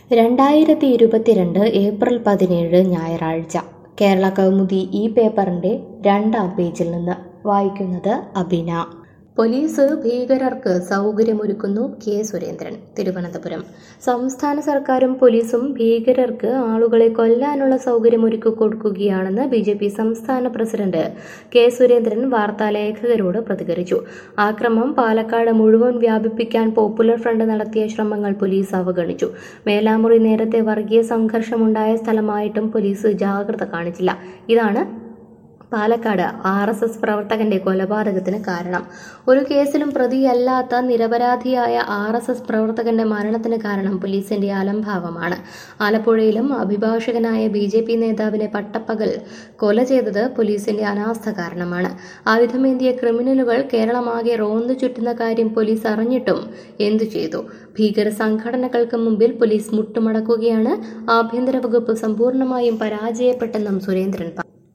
രണ്ടായിരത്തി ഇരുപത്തിരണ്ട് ഏപ്രിൽ പതിനേഴ് ഞായറാഴ്ച കേരള കൗമുദി ഈ പേപ്പറിന്റെ രണ്ടാം പേജിൽ നിന്ന് വായിക്കുന്നത് അബിന പോലീസ് ഭീകരർക്ക് സൗകര്യമൊരുക്കുന്നു കെ സുരേന്ദ്രൻ തിരുവനന്തപുരം സംസ്ഥാന സർക്കാരും പോലീസും ഭീകരർക്ക് ആളുകളെ കൊല്ലാനുള്ള സൗകര്യമൊരുക്കി കൊടുക്കുകയാണെന്ന് ബി ജെ പി സംസ്ഥാന പ്രസിഡന്റ് കെ സുരേന്ദ്രൻ വാർത്താലേഖകരോട് പ്രതികരിച്ചു ആക്രമം പാലക്കാട് മുഴുവൻ വ്യാപിപ്പിക്കാൻ പോപ്പുലർ ഫ്രണ്ട് നടത്തിയ ശ്രമങ്ങൾ പോലീസ് അവഗണിച്ചു മേലാമുറി നേരത്തെ വർഗീയ സംഘർഷമുണ്ടായ സ്ഥലമായിട്ടും പോലീസ് ജാഗ്രത കാണിച്ചില്ല ഇതാണ് പാലക്കാട് ആർ എസ് എസ് പ്രവർത്തകന്റെ കൊലപാതകത്തിന് കാരണം ഒരു കേസിലും പ്രതിയല്ലാത്ത നിരപരാധിയായ ആർ എസ് എസ് പ്രവർത്തകന്റെ മരണത്തിന് കാരണം പോലീസിന്റെ അലംഭാവമാണ് ആലപ്പുഴയിലും അഭിഭാഷകനായ ബി ജെ പി നേതാവിനെ പട്ടപ്പകൽ കൊല ചെയ്തത് പോലീസിന്റെ അനാസ്ഥ കാരണമാണ് ആയുധമേന്തിയ ക്രിമിനലുകൾ കേരളമാകെ റോന്തു ചുറ്റുന്ന കാര്യം പോലീസ് അറിഞ്ഞിട്ടും എന്തു ചെയ്തു ഭീകര സംഘടനകൾക്ക് മുമ്പിൽ പോലീസ് മുട്ടുമടക്കുകയാണ് ആഭ്യന്തര വകുപ്പ് സമ്പൂർണ്ണമായും പരാജയപ്പെട്ടെന്നും സുരേന്ദ്രൻ പറഞ്ഞു